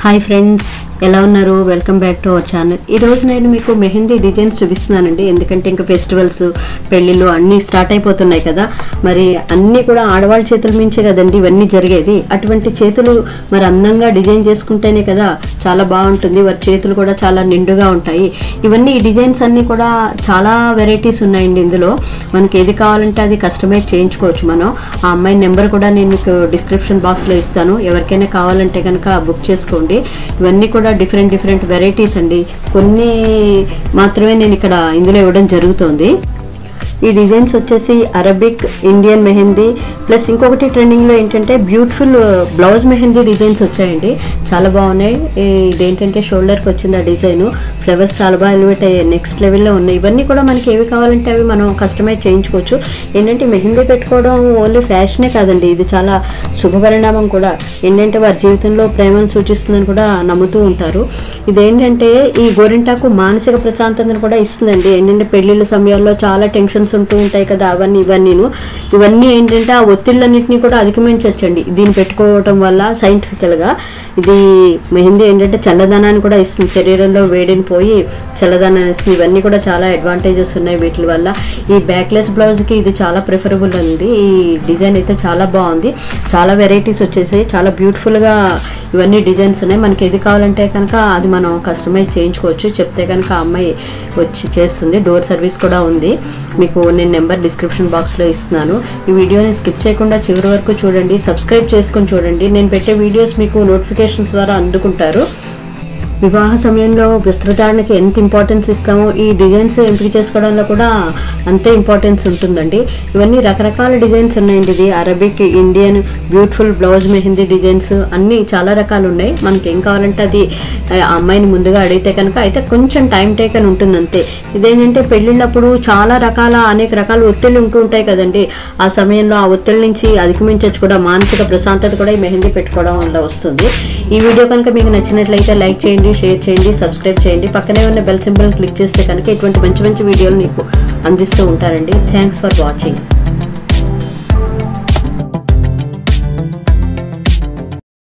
hi friends ఎలా ఉన్నారు welcome back to our channel ఈ రోజు నేను మీకు మెహందీ డిజైన్స్ చూపిస్తున్నానండి ఎందుకంటే ఇంకా ఫెస్టివల్స్ పెళ్ళిళ్ళు అన్నీ స్టార్ట్ అయిపోతున్నాయి కదా మరి అన్నీ కూడా ఆడవాళ్ళ చేతుల మించే కదండి ఇవన్నీ జరిగేది అటువంటి చేతులు మరి అందంగా డిజైన్ చేసుకుంటేనే కదా చాలా బాగుంటుంది వారి చేతులు కూడా చాలా నిండుగా ఉంటాయి ఇవన్నీ ఈ డిజైన్స్ అన్నీ కూడా చాలా వెరైటీస్ ఉన్నాయండి ఇందులో మనకి ఏది కావాలంటే అది కస్టమైజ్ చేయించుకోవచ్చు మనం ఆ అమ్మాయి నెంబర్ కూడా నేను మీకు డిస్క్రిప్షన్ బాక్స్లో ఇస్తాను ఎవరికైనా కావాలంటే కనుక బుక్ చేసుకోండి ఇవన్నీ కూడా డిఫరెంట్ డిఫరెంట్ వెరైటీస్ అండి కొన్ని మాత్రమే నేను ఇక్కడ ఇందులో ఇవ్వడం జరుగుతోంది ఈ డిజైన్స్ వచ్చేసి అరబిక్ ఇండియన్ మెహందీ ప్లస్ ఇంకొకటి ట్రెండింగ్లో ఏంటంటే బ్యూటిఫుల్ బ్లౌజ్ మెహందీ డిజైన్స్ వచ్చాయండి చాలా బాగున్నాయి ఈ- ఇదేంటంటే షోల్డర్కి వచ్చింది ఆ డిజైన్ ఫ్లవర్స్ చాలా బాగా ఎలివేట్ అయ్యాయి నెక్స్ట్ లెవెల్లో ఉన్నాయి ఇవన్నీ కూడా మనకి ఏవి కావాలంటే అవి మనం కస్టమైజ్ చేయించుకోవచ్చు ఏంటంటే మెహందీ పెట్టుకోవడం ఓన్లీ ఫ్యాషనే కాదండి ఇది చాలా శుభపరిణామం కూడా ఏంటంటే వారి జీవితంలో ప్రేమను సూచిస్తుందని కూడా నమ్ముతూ ఉంటారు ఇదేంటంటే ఈ గోరింటాకు మానసిక ప్రశాంతతను కూడా ఇస్తుందండి ఏంటంటే పెళ్ళిళ్ళ సమయాల్లో చాలా టెన్షన్స్ ఉంటూ ఉంటాయి కదా అవన్నీ ఇవన్నీను ఇవన్నీ ఏంటంటే ఆ ఒత్తిళ్ళన్నింటినీ కూడా అధిగమించవచ్చండి దీన్ని పెట్టుకోవటం వల్ల సైంటిఫికల్గా ఇది మెహందీ ఏంటంటే చల్లదనాన్ని కూడా ఇస్తుంది శరీరంలో వేడిని పోయి చల్లదనాన్ని ఇస్తుంది ఇవన్నీ కూడా చాలా అడ్వాంటేజెస్ ఉన్నాయి వీటి వల్ల ఈ బ్యాక్లెస్ బ్లౌజ్కి ఇది చాలా ప్రిఫరబుల్ అండి ఈ డిజైన్ అయితే చాలా బాగుంది చాలా వెరైటీస్ వచ్చేసాయి చాలా బ్యూటిఫుల్గా ఇవన్నీ డిజైన్స్ ఉన్నాయి మనకి ఏది కావాలంటే కనుక అది మనం కస్టమైజ్ చేయించుకోవచ్చు చెప్తే కనుక ఆ అమ్మాయి వచ్చి చేస్తుంది డోర్ సర్వీస్ కూడా ఉంది మీకు నేను నెంబర్ డిస్క్రిప్షన్ బాక్స్లో ఇస్తున్నాను ఈ వీడియోని స్కిప్ చేయకుండా చివరి వరకు చూడండి సబ్స్క్రైబ్ చేసుకొని చూడండి నేను పెట్టే వీడియోస్ మీకు నోటిఫికేషన్స్ ద్వారా అందుకుంటారు వివాహ సమయంలో వస్త్రధారణకి ఎంత ఇంపార్టెన్స్ ఇస్తామో ఈ డిజైన్స్ ఎంపిక చేసుకోవడంలో కూడా అంతే ఇంపార్టెన్స్ ఉంటుందండి ఇవన్నీ రకరకాల డిజైన్స్ ఉన్నాయండి ఇది Arabic Indian beautiful blouse mehndi designs అన్నీ చాలా రకాలు ఉన్నాయి మనకి ఏం కావాలంటే అది ఆ అమ్మాయిని ముందుగా అడిగితే కనుక అయితే కొంచెం టైం టేకన్ ఉంటుంది అంతే ఇదేంటంటే పెళ్ళిళ్ళప్పుడు చాలా రకాల అనేక రకాల ఒత్తిళ్ళు ఉంటూ ఉంటాయి కదండి ఆ సమయంలో ఆ ఒత్తిడి నుంచి అధిగమించవచ్చు కూడా మానసిక ప్రశాంతత కూడా ఈ మెహందీ పెట్టుకోవడం వల్ల వస్తుంది ఈ వీడియో కనుక మీకు నచ్చినట్లయితే లైక్ చేయండి షేర్ చేయండి సబ్స్క్రైబ్ చేయండి పక్కనే ఉన్న బెల్ సింబల్ క్లిక్ చేస్తే కనుక ఇటువంటి మంచి మంచి వీడియోలు మీకు అందిస్తూ ఉంటారండి థ్యాంక్స్ ఫర్ వాచింగ్